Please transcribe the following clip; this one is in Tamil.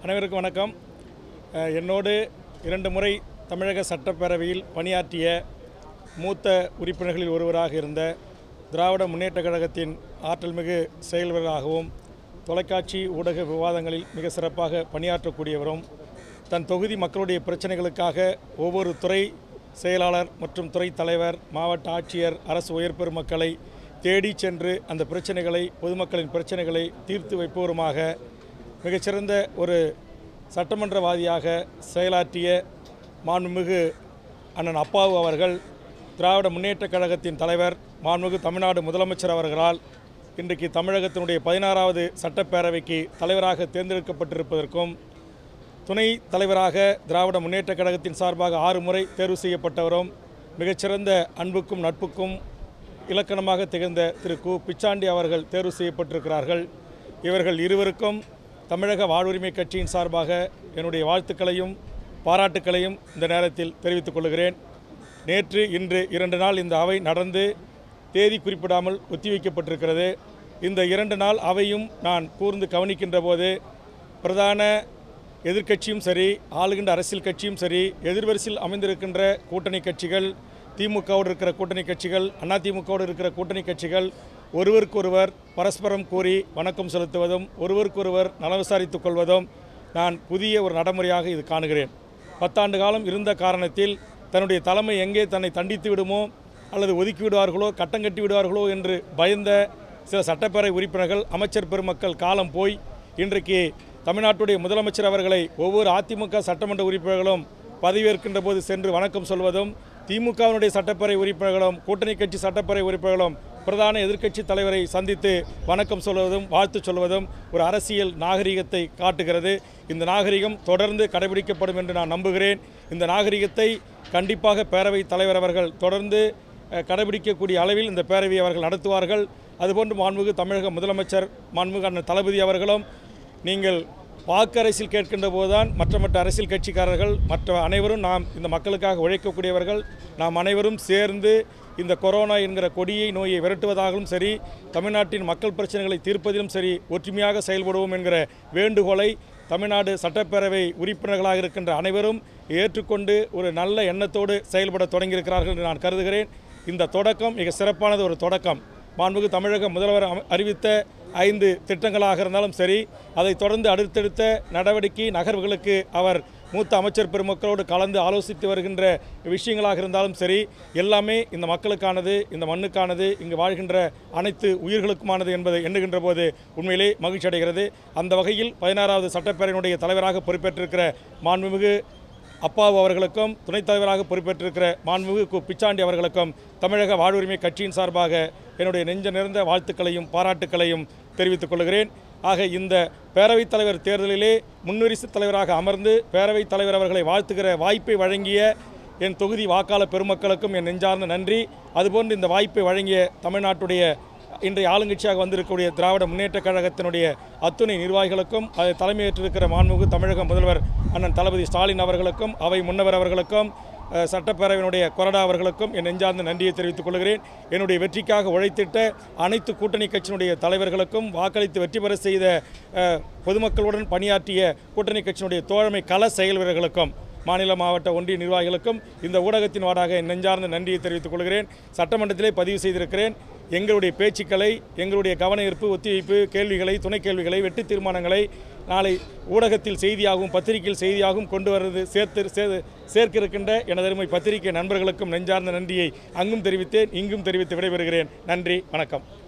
அனைவருக்கும் வணக்கம் அஹ், என்னோடு இரண்டு முறை தமிழக சட்டப்பேரவையில் பணியாற்றிய மூத்த உறுப்பினர்களில் ஒருவராக இருந்த திராவிட முன்னேற்றக் கழகத்தின் ஆற்றல்மிகு செயல்வராகவும் தொலைக்காட்சி ஊடக விவாதங்களில் மிக சிறப்பாக பணியாற்றக்கூடியவரும் தன் தொகுதி மக்களுடைய பிரச்சனைகளுக்காக ஒவ்வொரு துறை செயலாளர் மற்றும் துறை தலைவர் மாவட்ட ஆட்சியர் அரசு உயர் பெருமக்களை தேடி சென்று அந்த பிரச்சனைகளை பொதுமக்களின் பிரச்சனைகளை தீர்த்து வைப்பவருமாக மிகச்சிறந்த ஒரு சட்டமன்றவாதியாக செயலாற்றிய மாண்புமிகு அண்ணன் அப்பாவு அவர்கள் திராவிட முன்னேற்றக் கழகத்தின் தலைவர் மாண்புமிகு தமிழ்நாடு முதலமைச்சர் அவர்களால் இன்றைக்கு தமிழகத்தினுடைய பதினாறாவது சட்டப்பேரவைக்கு தலைவராக தேர்ந்தெடுக்கப்பட்டிருப்பதற்கும் துணை தலைவராக திராவிட முன்னேற்றக் கழகத்தின் சார்பாக ஆறு முறை தேர்வு செய்யப்பட்டவரும் மிகச்சிறந்த அன்புக்கும் நட்புக்கும் இலக்கணமாக திகழ்ந்த திரு கு பிச்சாண்டி அவர்கள் தேர்வு செய்யப்பட்டிருக்கிறார்கள் இவர்கள் இருவருக்கும் தமிழக வாழ்வுரிமை கட்சியின் சார்பாக என்னுடைய வாழ்த்துக்களையும் பாராட்டுக்களையும் இந்த நேரத்தில் தெரிவித்துக் கொள்கிறேன் நேற்று இன்று இரண்டு நாள் இந்த அவை நடந்து தேதி குறிப்பிடாமல் ஒத்திவைக்கப்பட்டிருக்கிறது இந்த இரண்டு நாள் அவையும் நான் கூர்ந்து கவனிக்கின்ற போது பிரதான எதிர்க்கட்சியும் சரி ஆளுகின்ற அரசியல் கட்சியும் சரி எதிர்வரிசையில் அமைந்திருக்கின்ற கூட்டணி கட்சிகள் திமுகவோடு இருக்கிற கூட்டணி கட்சிகள் அதிமுகவோடு இருக்கிற கூட்டணி கட்சிகள் ஒருவருக்கொருவர் பரஸ்பரம் கூறி வணக்கம் செலுத்துவதும் ஒருவருக்கொருவர் நலம் விசாரித்துக் கொள்வதும் நான் புதிய ஒரு நடைமுறையாக இது காணுகிறேன் பத்தாண்டு காலம் இருந்த காரணத்தில் தன்னுடைய தலைமை எங்கே தன்னை தண்டித்து விடுமோ அல்லது ஒதுக்கி விடுவார்களோ கட்டம் கட்டி விடுவார்களோ என்று பயந்த சில சட்டப்பேரவை உறுப்பினர்கள் அமைச்சர் பெருமக்கள் காலம் போய் இன்றைக்கு தமிழ்நாட்டுடைய முதலமைச்சர் அவர்களை ஒவ்வொரு அதிமுக சட்டமன்ற உறுப்பினர்களும் பதவியேற்கின்ற போது சென்று வணக்கம் சொல்வதும் திமுகவினுடைய சட்டப்பேரவை உறுப்பினர்களும் கூட்டணி கட்சி சட்டப்பேரவை உறுப்பினர்களும் பிரதான எதிர்க்கட்சி தலைவரை சந்தித்து வணக்கம் சொல்வதும் வாழ்த்து சொல்வதும் ஒரு அரசியல் நாகரிகத்தை காட்டுகிறது இந்த நாகரிகம் தொடர்ந்து கடைபிடிக்கப்படும் என்று நான் நம்புகிறேன் இந்த நாகரிகத்தை கண்டிப்பாக பேரவை தலைவர் அவர்கள் தொடர்ந்து அஹ், கடைபிடிக்கக்கூடிய அளவில் இந்த பேரவையை அவர்கள் நடத்துவார்கள் அதுபோன்று மாண்புமிகு தமிழக முதலமைச்சர் மாண்புமிகு அண்ணன் தளபதி அவர்களும் நீங்கள் வாக்கு அரசியல் கேட்கின்ற போதுதான் மற்ற மற்ற அரசியல் கட்சிக்காரர்கள் மற்ற அனைவரும் நாம் இந்த மக்களுக்காக உழைக்கக்கூடியவர்கள் நாம் அனைவரும் சேர்ந்து இந்த கொரோனா என்கிற கொடியை நோயை விரட்டுவதாகவும் சரி தமிழ்நாட்டின் மக்கள் பிரச்சனைகளை தீர்ப்பதிலும் சரி ஒற்றுமையாக செயல்படுவோம் என்கிற வேண்டுகோளை தமிழ்நாடு சட்டப்பேரவை உறுப்பினர்களாக இருக்கின்ற அனைவரும் ஏற்றுக்கொண்டு ஒரு நல்ல எண்ணத்தோடு செயல்பட தொடங்கியிருக்கிறார்கள் என்று நான் கருதுகிறேன் இந்த தொடக்கம் மிக சிறப்பானது ஒரு தொடக்கம் மாண்புமிகு தமிழக முதல்வர் அம- அறிவித்த ஐந்து திட்டங்களாக இருந்தாலும் சரி அதைத் தொடர்ந்து அடுத்தடுத்த நடவடிக்கை நகர்வுகளுக்கு அவர் மூத்த அமைச்சர் பெருமக்களோடு கலந்து ஆலோசித்து வருகின்ற விஷயங்களாக இருந்தாலும் சரி எல்லாமே இந்த மக்களுக்கானது இந்த மண்ணுக்கானது இங்கு வாழ்கின்ற அனைத்து உயிர்களுக்குமானது என்பதை எண்ணுகின்ற போது உண்மையிலே மகிழ்ச்சி அடைகிறது அந்த வகையில் பதினாறாவது சட்டப்பேரவையினுடைய தலைவராக பொறுப்பேற்றிருக்கிற மாண்புமிகு அப்பாவு அவர்களுக்கும் துணைத் தலைவராக பொறுப்பேற்றிருக்கிற மாண்புமிகு கு பிச்சாண்டி அவர்களுக்கும் தமிழக வாழ்வுரிமை கட்சியின் சார்பாக என்னுடைய நெஞ்ச நிறைந்த வாழ்த்துக்களையும் பாராட்டுக்களையும் தெரிவித்துக் கொள்கிறேன் ஆக இந்த பேரவைத் தலைவர் தேர்தலிலே முன்வரிசு தலைவராக அமர்ந்து பேரவைத் தலைவர் அவர்களை வாழ்த்துகிற வாய்ப்பை வழங்கிய என் தொகுதி வாக்காளர் பெருமக்களுக்கும் என் நெஞ்சார்ந்த நன்றி அதுபோன்று இந்த வாய்ப்பை வழங்கிய தமிழ்நாட்டுடைய இன்றைய ஆளுங்கட்சியாக வந்திருக்கக்கூடிய திராவிட முன்னேற்றக் கழகத்தினுடைய அத்துணை நிர்வாகிகளுக்கும் அதை தலைமையேற்றிருக்கிற மாண்புமிகு தமிழக முதல்வர் அண்ணன் தளபதி ஸ்டாலின் அவர்களுக்கும் அவை முன்னவர் அவர்களுக்கும் அஹ், சட்டப்பேரவையினுடைய கொறடா அவர்களுக்கும் என் நெஞ்சார்ந்த நன்றியை தெரிவித்துக் கொள்கிறேன் என்னுடைய வெற்றிக்காக உழைத்திட்ட அனைத்து கூட்டணி கட்சியினுடைய தலைவர்களுக்கும் வாக்களித்து வெற்றி பெற செய்த அஹ், பொதுமக்களுடன் பணியாற்றிய கூட்டணி கட்சியினுடைய தோழமை கள செயல் வீரர்களுக்கும் மாநில மாவட்ட ஒன்றிய நிர்வாகிகளுக்கும் இந்த ஊடகத்தின் வாடாக என் நெஞ்சார்ந்த நன்றியை தெரிவித்துக் கொள்கிறேன் சட்டமன்றத்திலே பதிவு செய்திருக்கிறேன் எங்களுடைய பேச்சுக்களை எங்களுடைய கவன ஈர்ப்பு ஒத்திவைப்பு கேள்விகளை துணை கேள்விகளை வெட்டு தீர்மானங்களை நாளை ஊடகத்தில் செய்தியாகவும் பத்திரிகையில் செய்தியாகவும் கொண்டு வருவது சேர்த்து சே- சேர்க்க இருக்கின்ற எனதருமை பத்திரிகை நண்பர்களுக்கும் நெஞ்சார்ந்த நன்றியை அங்கும் தெரிவித்தேன் இங்கும் தெரிவித்து விடைபெறுகிறேன் நன்றி வணக்கம்